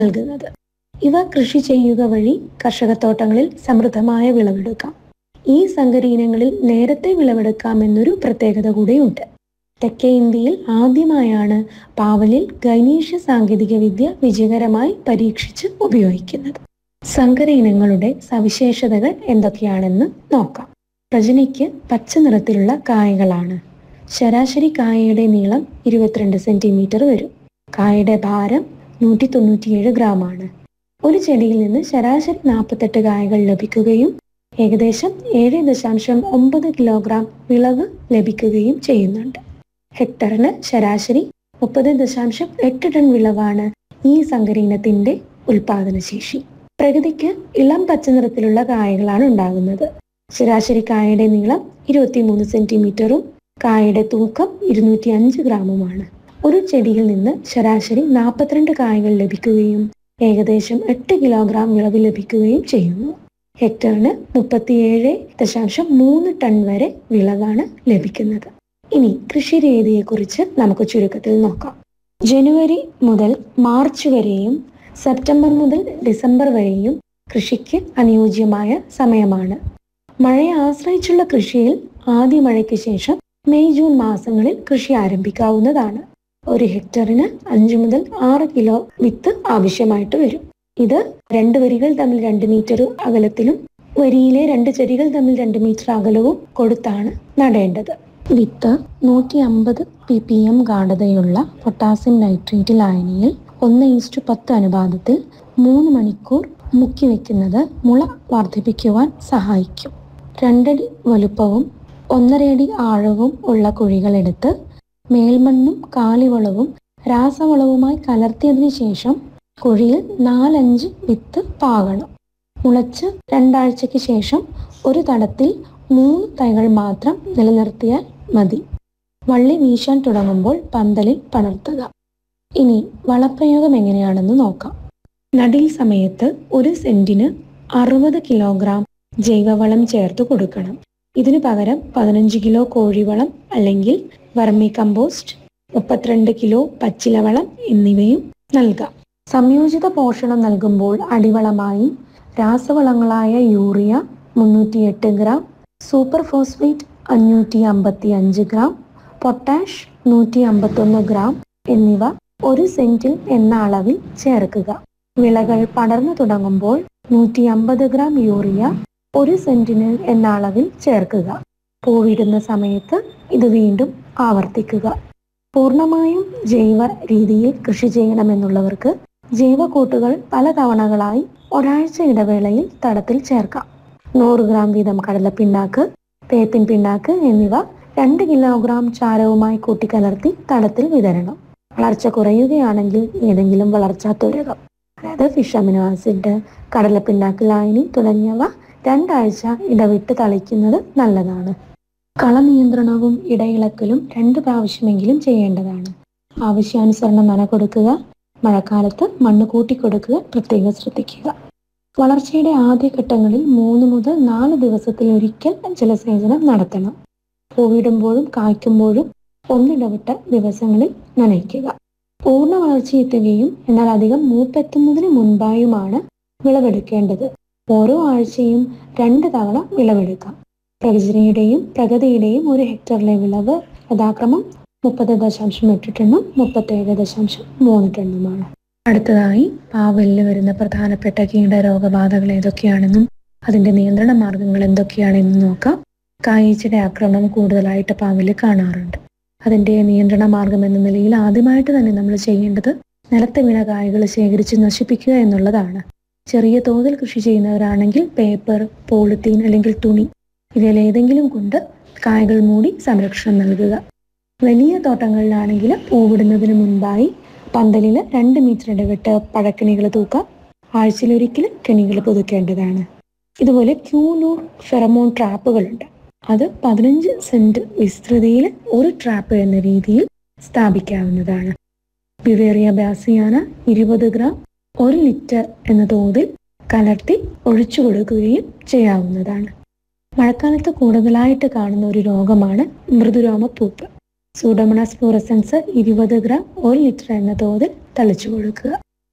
നൽകുന്നത് ഇവ കൃഷി ചെയ്യുക വഴി കർഷകത്തോട്ടങ്ങളിൽ സമൃദ്ധമായ വിളവെടുക്കാം ഈ സങ്കര ഇനങ്ങളിൽ നേരത്തെ വിളവെടുക്കാമെന്നൊരു പ്രത്യേകത കൂടിയുണ്ട് തെക്കേ ഇന്ത്യയിൽ ആദ്യമായാണ് പാവലിൽ ഗൈനീഷ്യ സാങ്കേതിക വിദ്യ വിജയകരമായി പരീക്ഷിച്ച് ഉപയോഗിക്കുന്നത് സങ്കര ഇനങ്ങളുടെ സവിശേഷതകൾ എന്തൊക്കെയാണെന്ന് നോക്കാം രജനിക്ക് പച്ച നിറത്തിലുള്ള കായകളാണ് ശരാശരി കായയുടെ നീളം ഇരുപത്തിരണ്ട് സെന്റിമീറ്റർ വരും കായയുടെ ഭാരം നൂറ്റി തൊണ്ണൂറ്റിയേഴ് ഗ്രാമാണ് ഒരു ചെടിയിൽ നിന്ന് ശരാശരി നാൽപ്പത്തെട്ട് കായകൾ ലഭിക്കുകയും ഏകദേശം ഏഴ് ദശാംശം ഒമ്പത് കിലോഗ്രാം വിളവ് ലഭിക്കുകയും ചെയ്യുന്നുണ്ട് ഹെക്ടറിന് ശരാശരി മുപ്പത് ദശാംശം എട്ട് ടൺ വിളവാണ് ഈ സങ്കര ഇനത്തിന്റെ ഉൽപാദനശേഷി പ്രകൃതിക്ക് ഇളം പച്ച നിറത്തിലുള്ള കായകളാണ് ഉണ്ടാകുന്നത് ശരാശരി കായയുടെ നീളം ഇരുപത്തിമൂന്ന് സെന്റിമീറ്ററും കായയുടെ തൂക്കം ഇരുന്നൂറ്റി അഞ്ച് ഗ്രാമുമാണ് ഒരു ചെടിയിൽ നിന്ന് ശരാശരി നാൽപ്പത്തിരണ്ട് കായകൾ ലഭിക്കുകയും ഏകദേശം എട്ട് കിലോഗ്രാം വിളവ് ലഭിക്കുകയും ചെയ്യുന്നു ഹെക്ടറിന് മുപ്പത്തിയേഴ് ദശാംശം മൂന്ന് ടൺ വരെ വിളവാണ് ലഭിക്കുന്നത് ഇനി കൃഷി രീതിയെക്കുറിച്ച് നമുക്ക് ചുരുക്കത്തിൽ നോക്കാം ജനുവരി മുതൽ മാർച്ച് വരെയും സെപ്റ്റംബർ മുതൽ ഡിസംബർ വരെയും കൃഷിക്ക് അനുയോജ്യമായ സമയമാണ് മഴയെ ആശ്രയിച്ചുള്ള കൃഷിയിൽ ആദ്യ മഴയ്ക്ക് ശേഷം മെയ് ജൂൺ മാസങ്ങളിൽ കൃഷി ആരംഭിക്കാവുന്നതാണ് ഒരു ഹെക്ടറിന് അഞ്ചു മുതൽ ആറ് കിലോ വിത്ത് ആവശ്യമായിട്ട് വരും ഇത് രണ്ട് വരികൾ തമ്മിൽ രണ്ട് മീറ്റർ അകലത്തിലും വരിയിലെ രണ്ട് ചെടികൾ തമ്മിൽ രണ്ട് മീറ്റർ അകലവും കൊടുത്താണ് നടേണ്ടത് വിത്ത് നൂറ്റി അമ്പത് പി പി എം ഗാഠതയുള്ള പൊട്ടാസ്യം നൈട്രേറ്റ് ലായനിയിൽ ഒന്ന് ഈസ്റ്റു പത്ത് അനുപാതത്തിൽ മൂന്ന് മണിക്കൂർ മുക്കി വെക്കുന്നത് മുള വർദ്ധിപ്പിക്കുവാൻ സഹായിക്കും രണ്ടടി വലുപ്പവും ഒന്നരയടി ആഴവും ഉള്ള കുഴികളെടുത്ത് മേൽമണ്ണും കാലിവളവും രാസവളവുമായി കലർത്തിയതിനു ശേഷം കുഴിയിൽ നാലഞ്ച് വിത്ത് പാകണം മുളച്ച് രണ്ടാഴ്ചയ്ക്ക് ശേഷം ഒരു തടത്തിൽ മൂന്ന് തൈകൾ മാത്രം നിലനിർത്തിയാൽ മതി വള്ളി വീശാൻ തുടങ്ങുമ്പോൾ പന്തലിൽ പടർത്തുക ഇനി വളപ്രയോഗം എങ്ങനെയാണെന്ന് നോക്കാം നടീൽ സമയത്ത് ഒരു സെന്റിന് അറുപത് കിലോഗ്രാം ജൈവവളം ചേർത്ത് കൊടുക്കണം ഇതിനു പകരം പതിനഞ്ച് കിലോ കോഴിവളം അല്ലെങ്കിൽ വർമി കമ്പോസ്റ്റ് മുപ്പത്തിരണ്ട് കിലോ പച്ചിലവളം എന്നിവയും നൽകാം സംയോജിത പോഷണം നൽകുമ്പോൾ അടിവളമായി രാസവളങ്ങളായ യൂറിയ മുന്നൂറ്റിയെട്ട് ഗ്രാം സൂപ്പർ ഫോസ്ഫേറ്റ് അഞ്ഞൂറ്റി അമ്പത്തി അഞ്ച് ഗ്രാം പൊട്ടാഷ് നൂറ്റി അമ്പത്തൊന്ന് ഗ്രാം എന്നിവ ഒരു സെന്റിൽ എന്ന അളവിൽ ചേർക്കുക വിളകൾ പടർന്നു തുടങ്ങുമ്പോൾ നൂറ്റി അമ്പത് ഗ്രാം യൂറിയ ഒരു സെന്റിന് എന്ന അളവിൽ ചേർക്കുക പൂവിടുന്ന സമയത്ത് ഇത് വീണ്ടും ആവർത്തിക്കുക പൂർണ്ണമായും ജൈവ രീതിയിൽ കൃഷി ചെയ്യണമെന്നുള്ളവർക്ക് ജൈവക്കൂട്ടുകൾ പല തവണകളായി ഒരാഴ്ച ഇടവേളയിൽ തടത്തിൽ ചേർക്കാം നൂറ് ഗ്രാം വീതം കടലപ്പിണ്ണാക്ക് വേപ്പിൻ പിണ്ണാക്ക് എന്നിവ രണ്ട് കിലോഗ്രാം ചാരവുമായി കൂട്ടിക്കലർത്തി തടത്തിൽ വിതരണം വളർച്ച കുറയുകയാണെങ്കിൽ ഏതെങ്കിലും വളർച്ചാ ത്വരകം അതായത് ഫിഷ് അമിനോ ആസിഡ് കടലപ്പിണ്ണാക്ക് ലായനി തുടങ്ങിയവ രണ്ടാഴ്ച ഇടവിട്ട് തളിക്കുന്നത് നല്ലതാണ് കളനിയന്ത്രണവും ഇടയിളക്കലും രണ്ട് പ്രാവശ്യമെങ്കിലും ചെയ്യേണ്ടതാണ് ആവശ്യാനുസരണം നന കൊടുക്കുക മഴക്കാലത്ത് മണ്ണ് കൂട്ടിക്കൊടുക്കുക പ്രത്യേകം ശ്രദ്ധിക്കുക വളർച്ചയുടെ ആദ്യഘട്ടങ്ങളിൽ മൂന്ന് മുതൽ നാല് ദിവസത്തിൽ ഒരിക്കൽ ജലസേചനം നടത്തണം പൂവിടുമ്പോഴും കായ്ക്കുമ്പോഴും ഒന്നിടവിട്ട ദിവസങ്ങളിൽ നനയ്ക്കുക പൂർണ്ണ വളർച്ചയെത്തുകയും എന്നാൽ അധികം മൂപ്പെത്തുന്നതിന് മുൻപായുമാണ് വിളവെടുക്കേണ്ടത് ഓരോ ആഴ്ചയും രണ്ട് തവണ വിളവെടുക്കാം പ്രകൃതിയുടെയും പ്രഗതിയുടെയും ഒരു ഹെക്ടറിലെ വിളവ് യഥാക്രമം മുപ്പത് ദശാംശം എട്ട് ടണ്ണും മുപ്പത്തേഴ് ദശാംശം മൂന്ന് ടണ്ണുമാണ് അടുത്തതായി പാവലിൽ വരുന്ന പ്രധാനപ്പെട്ട കീടരോഗബാധകൾ ഏതൊക്കെയാണെന്നും അതിന്റെ നിയന്ത്രണ മാർഗങ്ങൾ എന്തൊക്കെയാണെന്നും നോക്കാം കായീച്ചയുടെ ആക്രമണം കൂടുതലായിട്ട് പാവലിൽ കാണാറുണ്ട് അതിന്റെ നിയന്ത്രണ മാർഗം എന്ന നിലയിൽ ആദ്യമായിട്ട് തന്നെ നമ്മൾ ചെയ്യേണ്ടത് നിലത്ത് വീണ കായകൾ ശേഖരിച്ച് നശിപ്പിക്കുക എന്നുള്ളതാണ് ചെറിയ തോതിൽ കൃഷി ചെയ്യുന്നവരാണെങ്കിൽ പേപ്പർ പോളിത്തീൻ അല്ലെങ്കിൽ തുണി ഇവയിൽ ഏതെങ്കിലും കൊണ്ട് കായകൾ മൂടി സംരക്ഷണം നൽകുക വലിയ തോട്ടങ്ങളിലാണെങ്കിൽ പൂവിടുന്നതിന് മുൻപായി പന്തലിൽ രണ്ട് മീറ്റർ ഇടവിട്ട് പഴക്കിണികൾ തൂക്കാം ആഴ്ചയിലൊരിക്കൽ കെണികൾ പുതുക്കേണ്ടതാണ് ഇതുപോലെ ക്യൂലൂർ ഫെറമോൺ ട്രാപ്പുകളുണ്ട് അത് പതിനഞ്ച് സെന്റ് വിസ്തൃതിയിൽ ഒരു ട്രാപ്പ് എന്ന രീതിയിൽ സ്ഥാപിക്കാവുന്നതാണ് ബിവേറിയ ബാസിയാന ഇരുപത് ഗ്രാം ഒരു ലിറ്റർ എന്ന തോതിൽ കലർത്തി ഒഴിച്ചു കൊടുക്കുകയും ചെയ്യാവുന്നതാണ് മഴക്കാലത്ത് കൂടുതലായിട്ട് കാണുന്ന ഒരു രോഗമാണ് മൃദുരോമപ്പൂപ്പ് സൂഡോമണസ് ഫ്ലൂറസൻസ് ഇരുപത് ഗ്രാം ഒരു ലിറ്റർ എന്ന തോതിൽ തളിച്ചു കൊടുക്കുക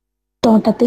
തോട്ടത്തിൽ